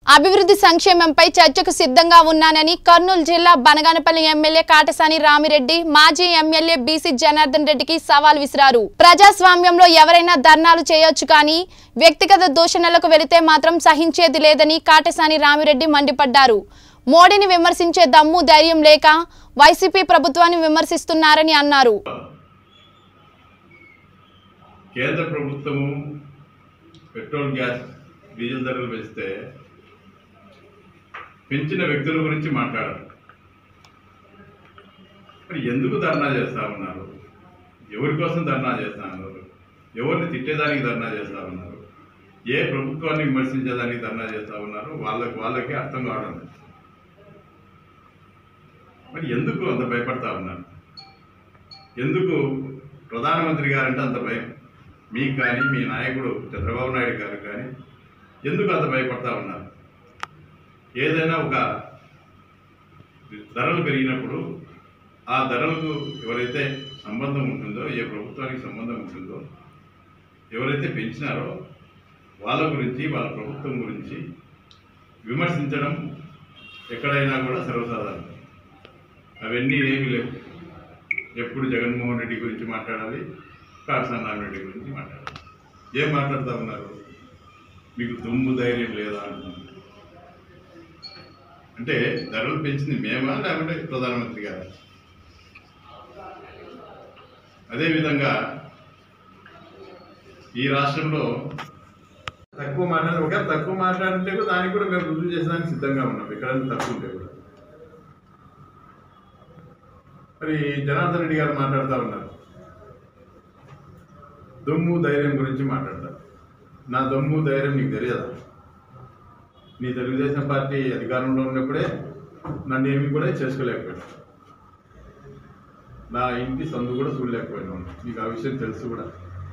అభివృద్ధి సంక్షేమంపై చర్చకు సిద్ధంగా ఉన్నానని కర్నూలు జిల్లా బనగానపల్లి ఎమ్మెల్యే కాటసాని రామిరెడ్డి మాజీ ఎమ్మెల్యే బీసీ జనార్దన్ రెడ్డికి సవాల్ విసిరారు ప్రజాస్వామ్యంలో ఎవరైనా ధర్నాలు చేయొచ్చు కానీ వ్యక్తిగత దూషణలకు వెళితే మాత్రం సహించేది లేదని కాటసాని రామిరెడ్డి మండిపడ్డారు మోడీని విమర్శించే దమ్ము ధైర్యం లేక వైసీపీ ప్రభుత్వాన్ని విమర్శిస్తున్నారని అన్నారు కేంద్ర ప్రభుత్వము పెట్రోల్ గ్యాస్ డీజిల్ ధరలు పెంచితే పెంచిన వ్యక్తుల గురించి మాట్లాడారు మరి ఎందుకు ధర్నా చేస్తా ఉన్నారు ఎవరి కోసం ధర్నా చేస్తా ఉన్నారు ఎవరిని తిట్టేదానికి ధర్నా చేస్తా ఉన్నారు ఏ ప్రభుత్వాన్ని విమర్శించేదానికి ధర్నా చేస్తా ఉన్నారు వాళ్ళకి వాళ్ళకి అర్థం కావడం లేదు. మరి ఎందుకు అంత భయపడతా ఉన్నారు ఎందుకు ప్రధానమంత్రి గారంటే అంత భయం మీకు కానీ మీ నాయకుడు చంద్రబాబు నాయుడు గారు కానీ ఎందుకు అంత భయపడతా ఉన్నారు ఏదైనా ఒక ధరలు పెరిగినప్పుడు ఆ ధరలకు ఎవరైతే సంబంధం ఉంటుందో ఏ ప్రభుత్వానికి సంబంధం ఉంటుందో ఎవరైతే పెంచినారో వాళ్ళ గురించి వాళ్ళ ప్రభుత్వం గురించి విమర్శించడం ఎక్కడైనా కూడా సర్వసాధారణం అవన్నీ ఏమీ లేవు ఎప్పుడు జగన్మోహన్ రెడ్డి గురించి మాట్లాడాలి కాటసాని రెడ్డి గురించి మాట్లాడాలి ఏం మాట్లాడుతూ ఉన్నారు మీకు దుమ్ము ధైర్యం లేదా అంటున్నారు అంటే ధరలు పెంచింది మేమా లేకుంటే ప్రధానమంత్రి గారా అదేవిధంగా ఈ రాష్ట్రంలో తక్కువ మాట్లాడి ఒకవేళ తక్కువ మాట్లాడితే కూడా దానికి కూడా మేము రుజువు చేసడానికి సిద్ధంగా ఉన్నాం ఎక్కడైనా తక్కువ ఉంటే కూడా మరి జనార్దన్ రెడ్డి గారు మాట్లాడుతూ ఉన్నారు దొమ్ము ధైర్యం గురించి మాట్లాడతారు నా దొమ్ము ధైర్యం నీకు తెలియదా నీ తెలుగుదేశం పార్టీ అధికారంలో ఉన్నప్పుడే నన్ను ఏమి కూడా చేసుకోలేకపోయాడు నా ఇంటి సందు కూడా చూడలేకపోయినాను నీకు ఆ విషయం తెలుసు కూడా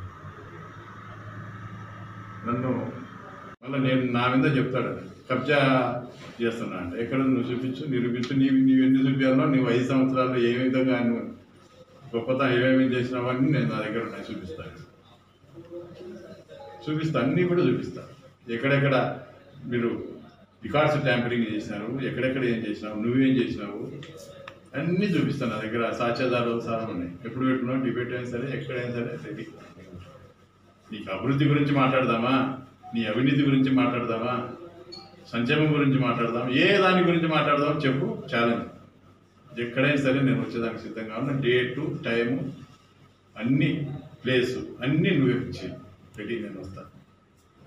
నన్ను మళ్ళీ నేను నా మీద చెప్తాడు కబ్జా చేస్తున్నా అంటే ఎక్కడ నువ్వు చూపించు నిరూపించు నీవు నీవు ఎన్ని చూపించాలో నీవు ఐదు సంవత్సరాల్లో ఏ విధంగా నువ్వు గొప్పతనం ఏమేమి చేసినావని నేను నా దగ్గర ఉన్నాయి చూపిస్తాను చూపిస్తా అన్నీ కూడా చూపిస్తా ఎక్కడెక్కడ మీరు రికార్డ్స్ ట్యాంపరింగ్ చేసినారు ఎక్కడెక్కడ ఏం చేసినావు నువ్వేం చేసినావు అన్నీ చూపిస్తాను నా దగ్గర సాక్ష్యాధారాలు చాలా ఉన్నాయి ఎప్పుడు పెట్టుకున్నావు డిబేట్ అయినా సరే ఎక్కడైనా సరే రెడీ నీకు అభివృద్ధి గురించి మాట్లాడదామా నీ అవినీతి గురించి మాట్లాడదామా సంక్షేమం గురించి మాట్లాడదాం ఏ దాని గురించి మాట్లాడదాం చెప్పు ఛాలెంజ్ ఎక్కడైనా సరే నేను వచ్చేదానికి సిద్ధంగా ఉన్నా డేటు టైము అన్ని ప్లేసు అన్నీ నువ్వే ఇచ్చి రెడీ నేను వస్తాను